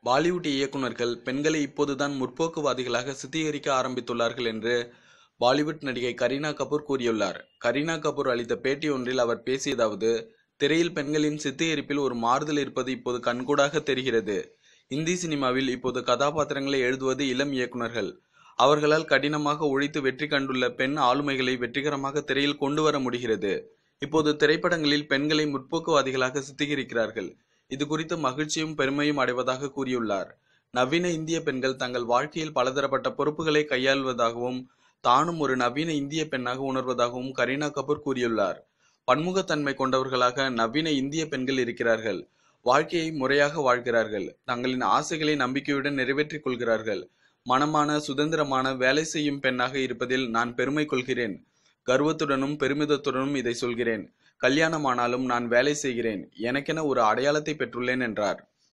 பாலிவுட் இயக்குனர்கள் பெண்களை இப்போதுதான் முற்போக்குவாதிகளாக சித்தரிக்க ஆரம்பித்துள்ளார்கள் என்று பாலிவுட் நடிகை கரீனா கபூர் கூறியுள்ளார் கரீனா கபூர் அளித்த பேட்டி ஒன்றில் அவர் பேசியதாவது திரையில் பெண்களின் சித்தரிப்பில் ஒரு மாறுதல் இருப்பது இப்போது கண்கூடாக தெரிகிறது இந்தி சினிமாவில் இப்போது கதாபாத்திரங்களை எழுதுவது இளம் இயக்குனர்கள் அவர்களால் கடினமாக உழைத்து வெற்றி கண்டுள்ள பெண் ஆளுமைகளை வெற்றிகரமாக திரையில் கொண்டு வர முடிகிறது இப்போது திரைப்படங்களில் பெண்களை முற்போக்குவாதிகளாக சித்தரிக்கிறார்கள் இது குறித்து மகிழ்ச்சியும் பெருமையும் அடைவதாக கூறியுள்ளார் நவீன இந்திய பெண்கள் தங்கள் வாழ்க்கையில் பலதரப்பட்ட பொறுப்புகளை கையாள்வதாகவும் தானும் ஒரு நவீன இந்திய பெண்ணாக உணர்வதாகவும் கரீனா கபூர் கூறியுள்ளார் பன்முகத்தன்மை கொண்டவர்களாக நவீன இந்திய பெண்கள் இருக்கிறார்கள் வாழ்க்கையை முறையாக வாழ்கிறார்கள் தங்களின் ஆசைகளை நம்பிக்கையுடன் நிறைவேற்றிக் கொள்கிறார்கள் மனமான சுதந்திரமான வேலை செய்யும் பெண்ணாக இருப்பதில் நான் பெருமை கொள்கிறேன் கர்வத்துடனும் பெருமிதத்துடனும் இதை சொல்கிறேன் கல்யாணமானாலும் நான் வேலை செய்கிறேன் எனக்கென ஒரு அடையாளத்தை பெற்றுள்ளேன் என்றார்